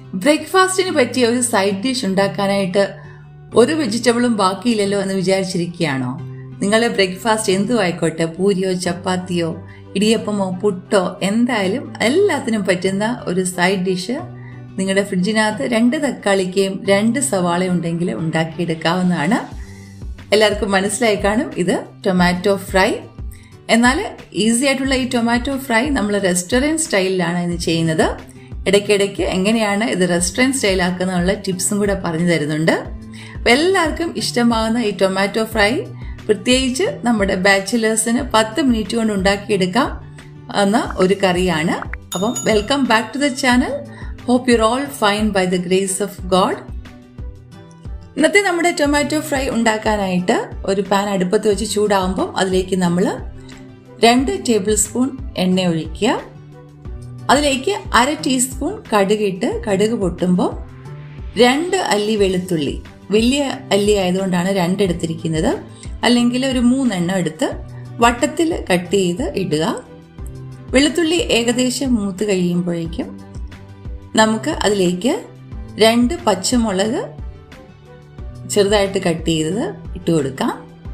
ബ്രേക്ക്ഫാസ്റ്റിന് പറ്റിയ ഒരു സൈഡ് ഡിഷ് ഉണ്ടാക്കാനായിട്ട് ഒരു വെജിറ്റബിളും ബാക്കിയില്ലല്ലോ എന്ന് വിചാരിച്ചിരിക്കുകയാണോ നിങ്ങളുടെ ബ്രേക്ക്ഫാസ്റ്റ് എന്തും ആയിക്കോട്ടെ പൂരിയോ ചപ്പാത്തിയോ ഇടിയപ്പമോ പുട്ടോ എന്തായാലും എല്ലാത്തിനും പറ്റുന്ന ഒരു സൈഡ് ഡിഷ് നിങ്ങളുടെ ഫ്രിഡ്ജിനകത്ത് രണ്ട് തക്കാളിക്കയും രണ്ട് സവാളയും ഉണ്ടെങ്കിൽ ഉണ്ടാക്കിയെടുക്കാവുന്നതാണ് എല്ലാവർക്കും മനസ്സിലായി കാണും ഇത് ടൊമാറ്റോ ഫ്രൈ എന്നാൽ ഈസി ആയിട്ടുള്ള ഈ ടൊമാറ്റോ ഫ്രൈ നമ്മൾ റെസ്റ്റോറൻറ്റ് സ്റ്റൈലിലാണ് ഇത് ചെയ്യുന്നത് ഇടയ്ക്കിടയ്ക്ക് എങ്ങനെയാണ് ഇത് റെസ്റ്റോറൻറ്റ് സ്റ്റൈലാക്കുന്നതിനുള്ള ടിപ്സും കൂടെ പറഞ്ഞു തരുന്നുണ്ട് അപ്പം എല്ലാവർക്കും ഇഷ്ടമാകുന്ന ഈ ടൊമാറ്റോ ഫ്രൈ പ്രത്യേകിച്ച് നമ്മുടെ ബാച്ചിലേഴ്സിന് പത്ത് മിനിറ്റ് കൊണ്ട് ഉണ്ടാക്കിയെടുക്കാം എന്ന ഒരു കറിയാണ് appam welcome back to the channel hope your all fine by the grace of God ഇന്നത്തെ നമ്മുടെ ടൊമാറ്റോ ഫ്രൈ ഉണ്ടാക്കാനായിട്ട് ഒരു പാൻ അടുപ്പത്ത് വെച്ച് ചൂടാകുമ്പോൾ അതിലേക്ക് നമ്മൾ രണ്ട് ടേബിൾ സ്പൂൺ എണ്ണ ഒഴിക്കുക അതിലേക്ക് അര ടീസ്പൂൺ കടുകിട്ട് കടുക് പൊട്ടുമ്പോൾ രണ്ട് അല്ലി വെളുത്തുള്ളി വലിയ അല്ലി ആയതുകൊണ്ടാണ് രണ്ടെടുത്തിരിക്കുന്നത് അല്ലെങ്കിൽ ഒരു മൂന്നെണ്ണം എടുത്ത് വട്ടത്തിൽ കട്ട് ചെയ്ത് ഇടുക വെളുത്തുള്ളി ഏകദേശം മൂത്ത് കഴിയുമ്പോഴേക്കും നമുക്ക് അതിലേക്ക് രണ്ട് പച്ചമുളക് ചെറുതായിട്ട് കട്ട് ചെയ്തത് ഇട്ട് കൊടുക്കാം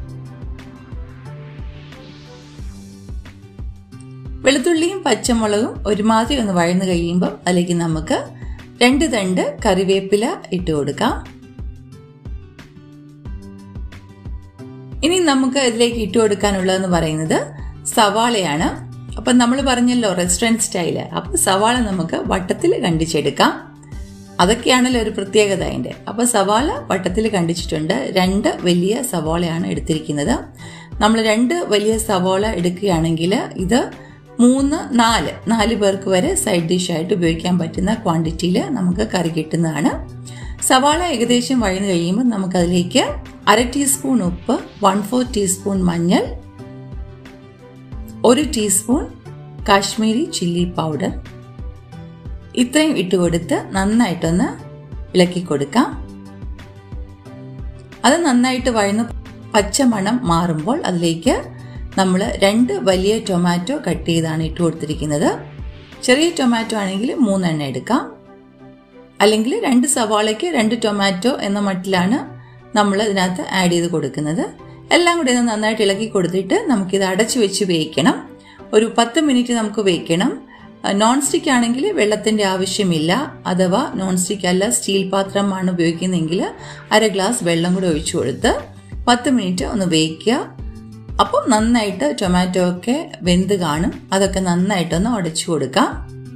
വെളുത്തുള്ളിയും പച്ചമുളകും ഒരുമാതിരി ഒന്ന് വഴന്നു കഴിയുമ്പോൾ അതിലേക്ക് നമുക്ക് രണ്ട് തണ്ട് കറിവേപ്പില ഇട്ട് കൊടുക്കാം ഇനി നമുക്ക് ഇതിലേക്ക് ഇട്ട് കൊടുക്കാനുള്ളതെന്ന് പറയുന്നത് സവാളയാണ് അപ്പം നമ്മൾ പറഞ്ഞല്ലോ റെസ്റ്റോറൻറ്റ് സ്റ്റൈല് അപ്പം സവാള നമുക്ക് വട്ടത്തിൽ കണ്ടിച്ചെടുക്കാം അതൊക്കെയാണല്ലോ ഒരു പ്രത്യേകത അതിൻ്റെ അപ്പോൾ സവാള വട്ടത്തിൽ കണ്ടിച്ചിട്ടുണ്ട് രണ്ട് വലിയ സവാളയാണ് എടുത്തിരിക്കുന്നത് നമ്മൾ രണ്ട് വലിയ സവാള എടുക്കുകയാണെങ്കിൽ ഇത് മൂന്ന് നാല് നാല് പേർക്ക് വരെ സൈഡ് ഡിഷായിട്ട് ഉപയോഗിക്കാൻ പറ്റുന്ന ക്വാണ്ടിറ്റിയിൽ നമുക്ക് കറി കിട്ടുന്നതാണ് സവാള ഏകദേശം വഴന്നു കഴിയുമ്പോൾ നമുക്കതിലേക്ക് അര ടീസ്പൂൺ ഉപ്പ് വൺ ഫോർ ടീസ്പൂൺ മഞ്ഞൾ ഒരു ടീസ്പൂൺ കാശ്മീരി ചില്ലി പൗഡർ ഇത്രയും ഇട്ട് കൊടുത്ത് നന്നായിട്ടൊന്ന് ഇളക്കി കൊടുക്കാം അത് നന്നായിട്ട് വഴന്ന് പച്ചമണം മാറുമ്പോൾ അതിലേക്ക് നമ്മൾ രണ്ട് വലിയ ടൊമാറ്റോ കട്ട് ചെയ്താണ് ഇട്ട് കൊടുത്തിരിക്കുന്നത് ചെറിയ ടൊമാറ്റോ ആണെങ്കിൽ മൂന്നെണ്ണം എടുക്കാം അല്ലെങ്കിൽ രണ്ട് സവാളയ്ക്ക് രണ്ട് ടൊമാറ്റോ എന്ന മട്ടിലാണ് നമ്മൾ ഇതിനകത്ത് ആഡ് ചെയ്ത് കൊടുക്കുന്നത് എല്ലാം കൂടി ഒന്ന് നന്നായിട്ട് ഇളക്കി കൊടുത്തിട്ട് നമുക്കിത് അടച്ചു വെച്ച് വേവിക്കണം ഒരു പത്ത് മിനിറ്റ് നമുക്ക് വേവിക്കണം നോൺ സ്റ്റിക്ക് ആണെങ്കിൽ വെള്ളത്തിൻ്റെ ആവശ്യമില്ല അഥവാ നോൺ സ്റ്റിക്ക് അല്ല സ്റ്റീൽ പാത്രമാണ് ഉപയോഗിക്കുന്നതെങ്കിൽ അര ഗ്ലാസ് വെള്ളം കൂടെ ഒഴിച്ചു കൊടുത്ത് പത്ത് മിനിറ്റ് ഒന്ന് വേവിക്കുക അപ്പം നന്നായിട്ട് ടൊമാറ്റോ ഒക്കെ വെന്ത് കാണും അതൊക്കെ നന്നായിട്ടൊന്ന് ഉടച്ചു കൊടുക്കാം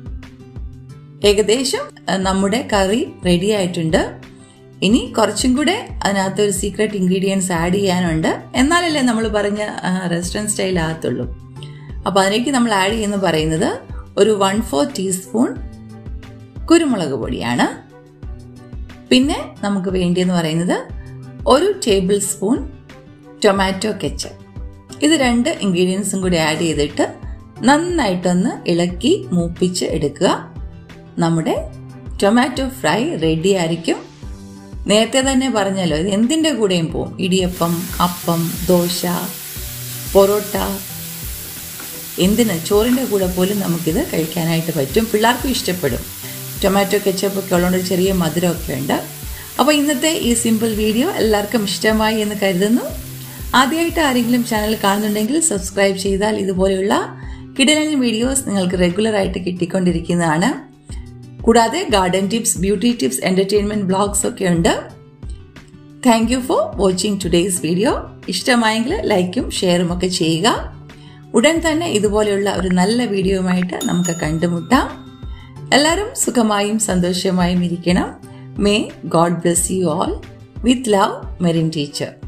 ഏകദേശം നമ്മുടെ കറി റെഡി ആയിട്ടുണ്ട് ഇനി കുറച്ചും കൂടെ അതിനകത്ത് ഒരു സീക്രട്ട് ഇൻഗ്രീഡിയൻസ് ആഡ് ചെയ്യാനുണ്ട് എന്നാലല്ലേ നമ്മൾ പറഞ്ഞ റെസ്റ്റോറൻറ്റ് സ്റ്റൈൽ ആകത്തുള്ളൂ അപ്പോൾ അതിലേക്ക് നമ്മൾ ആഡ് ചെയ്യുന്ന പറയുന്നത് ഒരു വൺ ഫോർ ടീസ്പൂൺ കുരുമുളക് പൊടിയാണ് പിന്നെ നമുക്ക് വേണ്ടിയെന്ന് പറയുന്നത് ഒരു ടേബിൾ സ്പൂൺ ടൊമാറ്റോ കെച്ചപ്പ് ഇത് രണ്ട് ഇൻഗ്രീഡിയൻസും കൂടി ആഡ് ചെയ്തിട്ട് നന്നായിട്ടൊന്ന് ഇളക്കി മൂപ്പിച്ച് എടുക്കുക നമ്മുടെ ടൊമാറ്റോ ഫ്രൈ റെഡി ആയിരിക്കും നേരത്തെ തന്നെ പറഞ്ഞല്ലോ ഇത് എന്തിൻ്റെ കൂടെയും പോവും ഇടിയപ്പം അപ്പം ദോശ പൊറോട്ട എന്തിന് ചോറിൻ്റെ കൂടെ പോലും നമുക്കിത് കഴിക്കാനായിട്ട് പറ്റും പിള്ളേർക്കും ഇഷ്ടപ്പെടും ടൊമാറ്റോ കെച്ചപ്പ് ഒക്കെ ഉള്ളതുകൊണ്ട് ചെറിയ മധുരമൊക്കെ ഉണ്ട് അപ്പോൾ ഇന്നത്തെ ഈ സിമ്പിൾ വീഡിയോ എല്ലാവർക്കും ഇഷ്ടമായി എന്ന് കരുതുന്നു ആദ്യമായിട്ട് ആരെങ്കിലും ചാനൽ കാണുന്നുണ്ടെങ്കിൽ സബ്സ്ക്രൈബ് ചെയ്താൽ ഇതുപോലെയുള്ള കിടലൻ വീഡിയോസ് നിങ്ങൾക്ക് റെഗുലറായിട്ട് കിട്ടിക്കൊണ്ടിരിക്കുന്നതാണ് കൂടാതെ garden tips beauty tips entertainment blogs ഒക്കെ ഉണ്ട് thank you for watching today's video ഇഷ്ടമായെങ്കിൽ ലൈക്കും ഷെയറും ഒക്കെ ചെയ്യുക ഉടൻ തന്നെ ഇതുപോലെയുള്ള ഒരു നല്ല വീഡിയോയുമായിട്ട് നമുക്ക് കണ്ടുമുട്ടാം എല്ലാവരും സുഖമായും സന്തോഷമായും ഇരിക്കണം may God bless you all with love Merin teacher